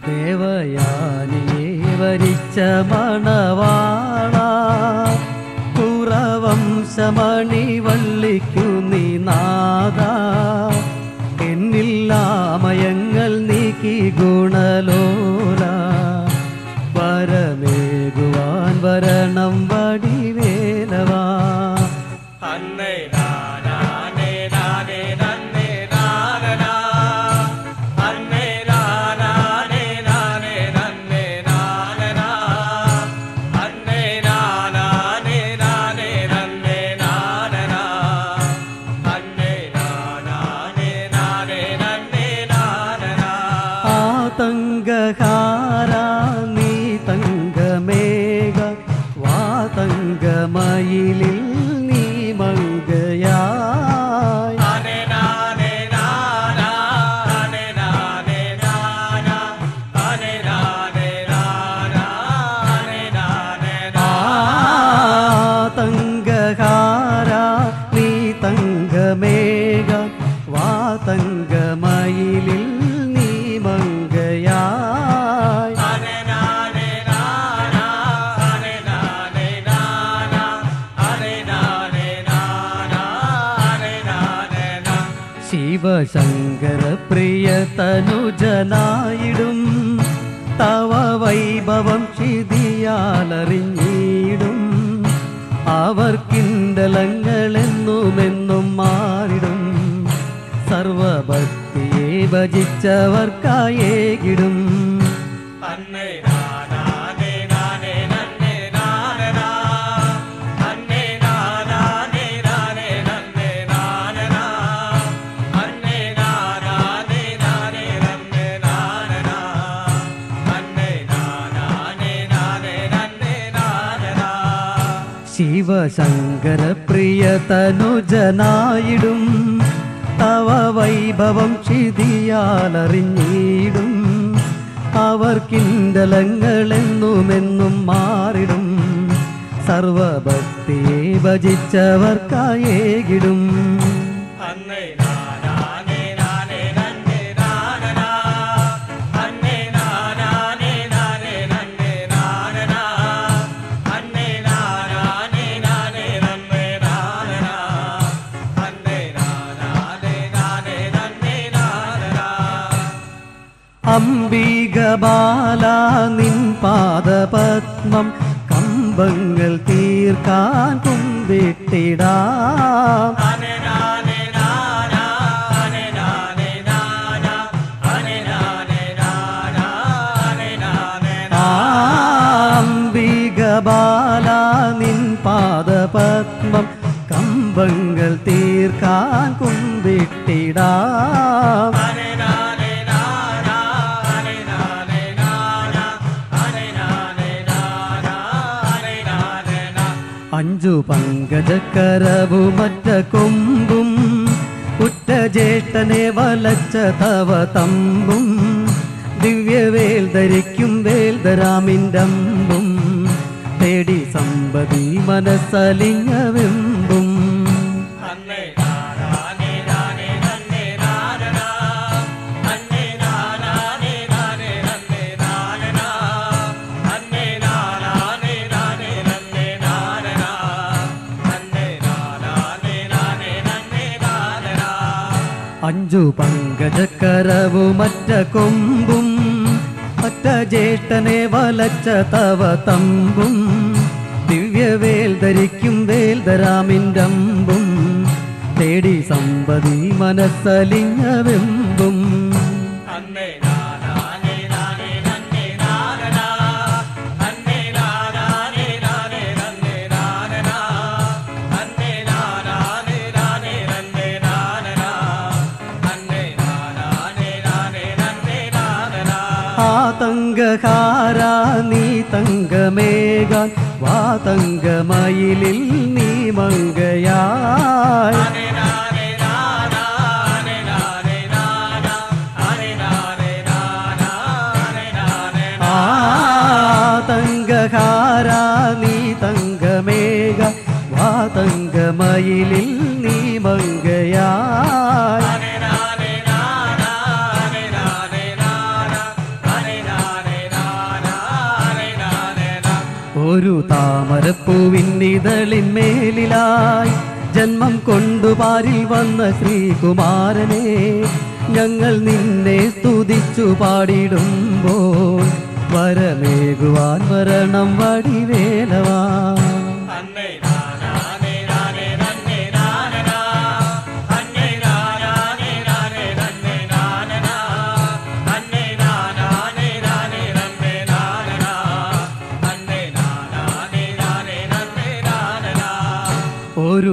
ദേവയാനിയെ വരിച്ച മണവാള കുറവംശമണി വള്ളിക്കു നീ നാദ എന്നില്ലാമയങ്ങൾ നീക്കി ഗുണലോല വരമേകുവാൻ വരണം വടിവേലവാ അന്നേ നാനേ നാനേ നന്നേ നാനനാ അന്നേ നാനേ നാനേ നന്നേ നാനനാ അന്നേ നാനേ നാനേ നന്നേ നാനനാ അന്നേ നാനേ നാനേ നന്നേ നാനനാ ആതങ്കഹാര നീ തങ്കമേഘ വാതങ്കമയിലിൽ നീ മങ്കയായി നാനേ നാനേ നാനാ നാനേ നാനേ നാനാ നാനേ നാനേ നാനാ നാനേ നാനേ ആതങ്കഹാര നീ തങ്കമേഘ വാതങ്കമയിലിൽ നീ മങ്കയായി നാനേ നാനേ നാനാ നാനേ നാനേ നാനാ നാനേ നാനേ നാനാ നാനേ നാനേ നാ ശിവശങ്കര പ്രിയ തനുജനായിടും തവ വൈഭവം ക്ഷിതിയാലറിഞ്ഞിടും അവർക്കിണ്ടലങ്ങളെന്നുമെന്നും മാറിടും സർവഭക്തിയെ ഭജിച്ചവർക്കായേകിടും അന്നേ നാനേ നാനേ നന്നേ നാനനാ അന്നേ നാനേ നാനേ നന്നേ നാനനാ അന്നേ നാനേ നാനേ നന്നേ നാനനാ അന്നേ നാനേ നാനേ നന്നേ നാനനാ ശിവശങ്കര പ്രിയ തനുജനായിടും തവ വൈഭവം ക്ഷിതിയാലറിഞ്ഞിടും അവർക്കിണ്ടലങ്ങളെന്നുമെന്നും മാറിടും സർവഭക്തിയെ ഭജിച്ചവർക്കായേകിടും അന്നേ നാനേ നാനേ നന്നേ നാനനാ അന്നേ നാനേ നാനേ നന്നേ നാനനാ അന്നേ നാനേ നാനേ നന്നേ നാനനാ അന്നേ നാനേ നാനേ നന്നേ നാനനാ അംബിക ബാല നിൻ പാദപത്മം കമ്പങ്ങൾ തീർക്കാൻ കുമ്പിട്ടിടാം നാനേ നാനേ നാനാ നാനേ നാനേ നാനാ നാനേ നാനേ നാനാ നാനേ നാനേ നാ അംബിക ബാല നിൻ പാദപത്മം കമ്പങ്ങൾ തീർക്കാൻ കുമ്പിട്ടിടാം നാനേ നാനേ നാനാ നാനേ നാനേ നാനാ നാനേ നാനേ നാനാ നാനേ നാനേ നാ അഞ്ചു പങ്കജക്കരവുമറ്റ കൊമ്പും ഉറ്റ ജ്യേഷ്ഠനെ വലച്ച തവ തമ്പും ദിവ്യവേൽ ധരിക്കും വേൽധരാമിൻ്റമ്പും തേടി സമ്പതി മനസ്സലിഞ്ഞവെമ്പും അന്നേ നാനേ നാനേ നന്നേ നാനനാ അന്നേ നാനേ നാനേ നന്നേ നാനനാ അന്നേ നാനേ നാനേ നന്നേ നാനനാ അന്നേ നാനേ നാനേ നന്നേ നാനനാ അഞ്ചു പങ്കജക്കരവുമറ്റ കൊമ്പും ഒറ്റ ജ്യേഷ്ഠനെ വലച്ച തവ തമ്പും ദിവ്യവേൽ ധരിക്കും വേൽധരാമിൻ്റമ്പും തേടി സമ്പതി മനസ്സലിഞ്ഞവെമ്പും അന്നേ നാനേ നാനേ നന്നേ നാനനാ അന്നേ നാനേ നാനേ നന്നേ നാനനാ അന്നേ നാനേ നാനേ നന്നേ നാനനാ അന്നേ നാനേ നാനേ നന്നേ നാനനാ ആതങ്കഹാര നീ തങ്കമേകാൻ വാതങ്കമയിലിൽ നീ മങ്കയായി നാനേ നാനേ നാനാ നാനേ നാനേ നാനാ നാനേ നാനേ നാനാ നാനേ നാനേ നാ ആതങ്കഹാര നീ തങ്കമേക വാതങ്കമയിലിൽ നീ മങ്കയായി നാനേ നാനേ നാനാ നാനേ നാനേ നാനാ നാനേ നാനേ ഒരു താമരപ്പൂവിന്നിതളിന്മേലിലായി ജന്മം കൊണ്ടു പാരിൽ വന്ന ശ്രീകുമാരനെ ഞങ്ങൾ നിന്നെ സ്തുതിച്ചു പാടിടുമ്പോൾ വരമേകുവാൻ വരണം വടിവേലവാ അന്നേ നാനേ നാനേ നന്നേ നാനനാ അന്നേ നാനേ നാനേ നന്നേ നാനനാ അന്നേ നാനേ നാനേ നന്നേ നാനനാ അന്നേ നാനേ നാനേ നന്നേ നാനനാ ഒരു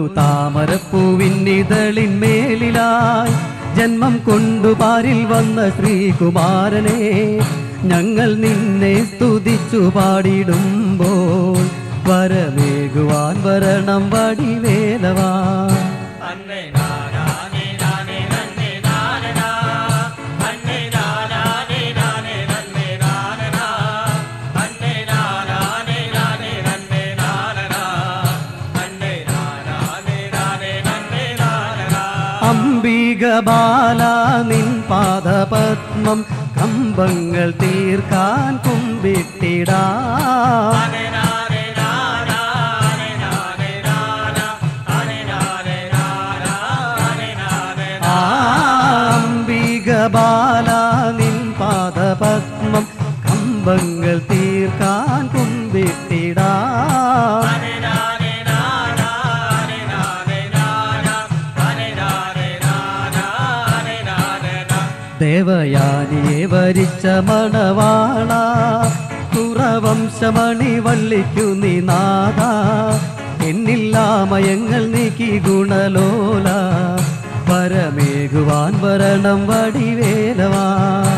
താമരപ്പൂവിന്നിതളിന്മേലിലായി ജന്മം കൊണ്ടു പാരിൽ വന്ന ശ്രീകുമാരനെ ഞങ്ങൾ നിന്നെ സ്തുതിച്ചു പാടിടുമ്പോൾ വരമേകുവാൻ വരണം വടിവേലവാ അന്നേ നാനേ നാനേ നന്നേ നാനനാ അന്നേ നാനേ നാനേ നന്നേ നാനനാ അന്നേ നാനേ നാനേ നന്നേ നാനനാ അന്നേ നാനേ നാനേ നന്നേ നാനനാ അംബിക ബാല നിൻ പാദപത്മം കമ്പങ്ങൾ തീർക്കാൻ കുമ്പിട്ടിടാ ആനേ നാനേ നാനാ ആനേ നാനേ നാനാ ആനേ നാനേ നാനാ ആനേ നാനേ ആംബിക ബാല നിൻ പാദപത്മം കമ്പങ്ങൾ തീർക്കാൻ കുമ്പിട്ടിടാ ആനേ നാനേ നാനാ ആനേ നാനേ നാനാ ആനേ നാനേ നാനാ ആനേ നാനേ നാ ദേവയാനിയെ വരിച്ച മണവാള കുറവംശമണി വള്ളിക്കു നീ നാദ എന്നില്ലാമയങ്ങൾ നീക്കി ഗുണലോല പരമേകുവാൻ വരണം വടിവേലവാ